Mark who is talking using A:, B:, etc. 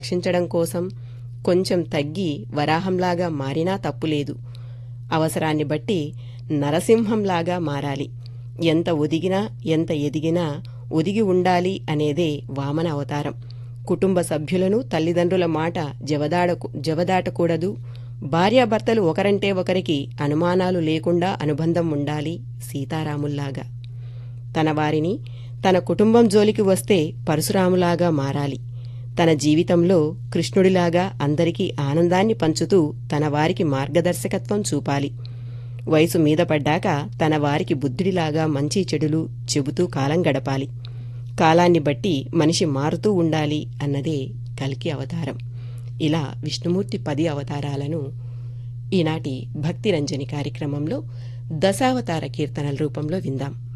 A: రక్షించడం కోసం కొంచెం తగ్గి వరాహంలాగా మారినా తప్పులేదు అవసరాన్ని బట్టి నరసింహంలాగా మారాలి ఎంత ఒదిగినా ఎంత ఎదిగినా ఒదిగి ఉండాలి అనేదే వామన అవతారం కుటుంబ సభ్యులను తల్లిదండ్రుల మాట జవదాడకు జవదాటకూడదు భార్యాభర్తలు ఒకరంటే ఒకరికి అనుమానాలు లేకుండా అనుబంధం ఉండాలి సీతారాముల్లాగా తన వారిని తన కుటుంబం జోలికి వస్తే పరశురాములాగా మారాలి తన జీవితంలో కృష్ణుడిలాగా అందరికీ ఆనందాన్ని పంచుతూ తన వారికి మార్గదర్శకత్వం చూపాలి వయసు మీద పడ్డాక తన వారికి బుద్ధుడిలాగా మంచి చెడులు చెబుతూ కాలం గడపాలి కాలాన్ని బట్టి మనిషి మారుతూ ఉండాలి అన్నదే కల్కి అవతారం ఇలా విష్ణుమూర్తి పది అవతారాలను ఈనాటి భక్తిరంజని కార్యక్రమంలో దశావతార కీర్తనల రూపంలో విందాం